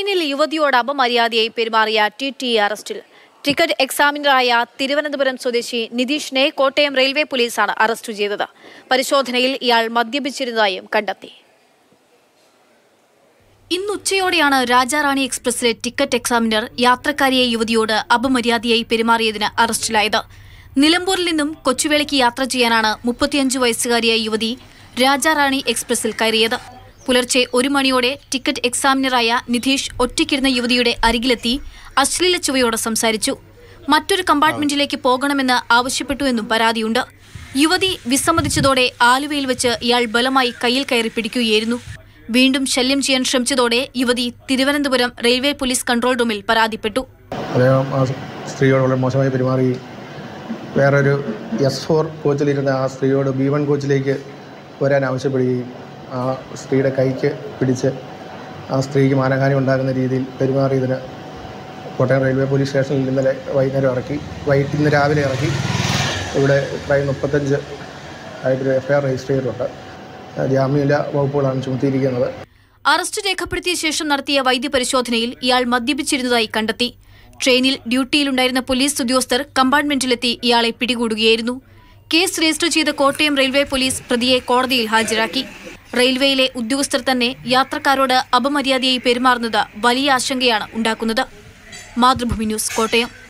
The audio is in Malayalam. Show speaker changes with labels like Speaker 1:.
Speaker 1: ട്രെയിനിൽ യുവതിയോട് അപമര്യാദയായി പെരുമാറിയ ടി ടി അറസ്റ്റിൽ ടിക്കറ്റ് എക്സാമിനറായ തിരുവനന്തപുരം സ്വദേശി നിതീഷിനെ കോട്ടയം റെയിൽവേ പോലീസാണ് അറസ്റ്റ് ചെയ്തത് പരിശോധനയിൽ ഇയാൾ മദ്യപിച്ചിരുന്നതായും കണ്ടെത്തി ഇന്ന് ഉച്ചയോടെയാണ് രാജാറാണി എക്സ്പ്രസിലെ ടിക്കറ്റ് എക്സാമിനർ യാത്രക്കാരിയെ യുവതിയോട് അപമര്യാദയായി പെരുമാറിയതിന് അറസ്റ്റിലായത് നിലമ്പൂരിൽ നിന്നും കൊച്ചുവേളിക്ക് യാത്ര ചെയ്യാനാണ് മുപ്പത്തിയഞ്ച് വയസ്സുകാരിയായ യുവതി രാജാറാണി എക്സ്പ്രസിൽ കയറിയത് പുലർച്ചെ ഒരു മണിയോടെ ടിക്കറ്റ് എക്സാമിനറായ നിധീഷ് ഒറ്റയ്ക്കിരുന്ന യുവതിയുടെ അരികിലെത്തി അശ്ലീല ചുവയോടെ സംസാരിച്ചു മറ്റൊരു കമ്പാർട്ട്മെന്റിലേക്ക് പോകണമെന്ന് ആവശ്യപ്പെട്ടുവെന്നും പരാതിയുണ്ട് യുവതി വിസമ്മതിച്ചതോടെ ആലുവയിൽ വെച്ച് ഇയാൾ ബലമായി കയ്യിൽ കയറി പിടിക്കുകയായിരുന്നു വീണ്ടും ശല്യം ചെയ്യാൻ ശ്രമിച്ചതോടെ യുവതി തിരുവനന്തപുരം റെയിൽവേ പോലീസ് കൺട്രോൾ റൂമിൽ പരാതിപ്പെട്ടു
Speaker 2: അദ്ദേഹം ആ സ്ത്രീയോട് വളരെ മോശമായി പെരുമാറുകയും വേറൊരു എസ് ഫോർ കോച്ചിലിരുന്ന ആ സ്ത്രീയോട് ബി വൺ കോച്ചിലേക്ക് വരാൻ ആവശ്യപ്പെടുകയും ആ സ്ത്രീയുടെ കൈക്ക് പിടിച്ച് ആ സ്ത്രീക്ക് മാനഹാനി ഉണ്ടാകുന്ന രീതിയിൽ പെരുമാറിയതിന് കോട്ടയം റെയിൽവേ പോലീസ് സ്റ്റേഷനിൽ ഇന്നലെ വൈകുന്നേരം ഇറക്കി വൈകിട്ട് ഇന്ന് രാവിലെ ഇറക്കി ഇവിടെ ക്രൈം മുപ്പത്തഞ്ച് ആയിട്ടൊരു എഫ് ഐ ആർ രജിസ്റ്റർ ചെയ്തിട്ടുണ്ട് ജാമ്യമില്ല വകുപ്പുകളാണ് ചുമത്തിയിരിക്കുന്നത്
Speaker 1: അറസ്റ്റ് രേഖപ്പെടുത്തിയ ശേഷം നടത്തിയ വൈദ്യപരിശോധനയിൽ ഇയാൾ മദ്യപിച്ചിരുന്നതായി കണ്ടെത്തി ട്രെയിനിൽ ഡ്യൂട്ടിയിലുണ്ടായിരുന്ന പോലീസ് ഉദ്യോഗസ്ഥർ കമ്പാർട്ട്മെന്റിലെത്തി ഇയാളെ പിടികൂടുകയായിരുന്നു കേസ് രജിസ്റ്റർ ചെയ്ത കോട്ടയം റെയിൽവേ പോലീസ് പ്രതിയെ കോടതിയിൽ ഹാജരാക്കി റെയിൽവേയിലെ ഉദ്യോഗസ്ഥർ തന്നെ യാത്രക്കാരോട് അപമര്യാദയായി പെരുമാറുന്നത് വലിയ ആശങ്കയാണ് ഉണ്ടാക്കുന്നത് മാതൃഭൂമി ന്യൂസ് കോട്ടയം